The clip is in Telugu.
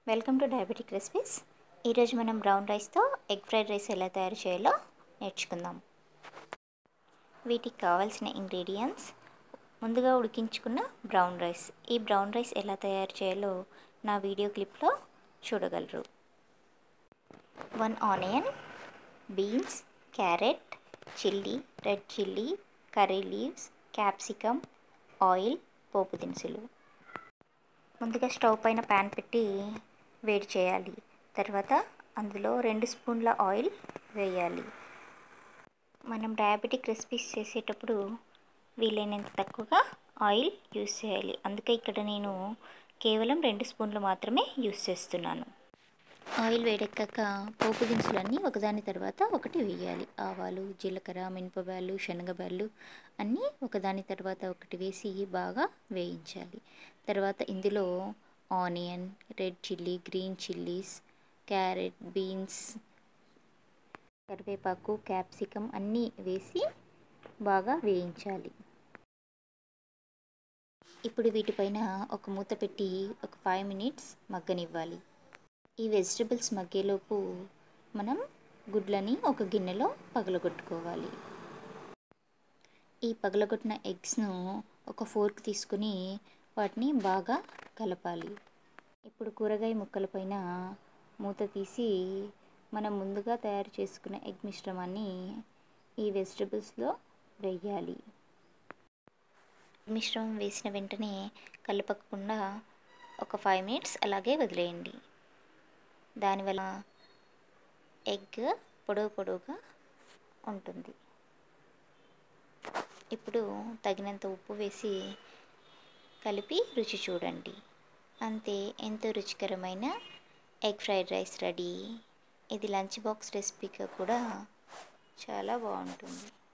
వెల్కమ్ టు డయాబెటిక్ రెసిపీస్ ఈరోజు మనం బ్రౌన్ రైస్తో ఎగ్ ఫ్రైడ్ రైస్ ఎలా తయారు చేయాలో నేర్చుకుందాం వీటికి కావాల్సిన ఇంగ్రీడియంట్స్ ముందుగా ఉడికించుకున్న బ్రౌన్ రైస్ ఈ బ్రౌన్ రైస్ ఎలా తయారు చేయాలో నా వీడియో క్లిప్లో చూడగలరు one onion beans carrot chilli red chilli curry leaves capsicum oil పోపు దినుసులు ముందుగా స్టవ్ పైన ప్యాన్ పెట్టి వేడి చేయాలి తర్వాత అందులో రెండు స్పూన్ల ఆయిల్ వేయాలి మనం డయాబెటిక్ రెసిపీస్ చేసేటప్పుడు వీలైనంత తక్కువగా ఆయిల్ యూస్ చేయాలి అందుకే ఇక్కడ నేను కేవలం రెండు స్పూన్లు మాత్రమే యూస్ చేస్తున్నాను ఆయిల్ వేడెక్కాక పోపు దినుసులన్నీ ఒకదాని తర్వాత ఒకటి వేయాలి ఆవాలు జీలకర్ర మినపబ్యాళ్ళు శనగబ్యాళ్ళు అన్నీ ఒకదాని తర్వాత ఒకటి వేసి బాగా వేయించాలి తర్వాత ఇందులో onion red chilli green chillies carrot beans కరివేపాకు క్యాప్సికమ్ అన్నీ వేసి బాగా వేయించాలి ఇప్పుడు వీటిపైన ఒక మూత పెట్టి ఒక ఫైవ్ మినిట్స్ మగ్గనివ్వాలి ఈ వెజిటబుల్స్ మగ్గేలోపు మనం గుడ్లని ఒక గిన్నెలో పగలగొట్టుకోవాలి ఈ పగలగొట్టిన ఎగ్స్ను ఒక ఫోర్క్ తీసుకుని వాటిని బాగా కలపాలి ఇప్పుడు కూరగాయ ముక్కలపైన మూత తీసి మనం ముందుగా తయారు చేసుకున్న ఎగ్ మిశ్రమాన్ని ఈ వెజిటబుల్స్లో వేయాలి మిశ్రమం వేసిన వెంటనే కలపకుండా ఒక ఫైవ్ మినిట్స్ అలాగే వదిలేయండి దానివల్ల ఎగ్ పొడవు పొడవుగా ఉంటుంది ఇప్పుడు తగినంత ఉప్పు వేసి కలిపి రుచి చూడండి అంతే ఎంతో రుచికరమైన ఎగ్ ఫ్రైడ్ రైస్ రెడీ ఇది లంచ్ బాక్స్ రెసిపీగా కూడా చాలా బాగుంటుంది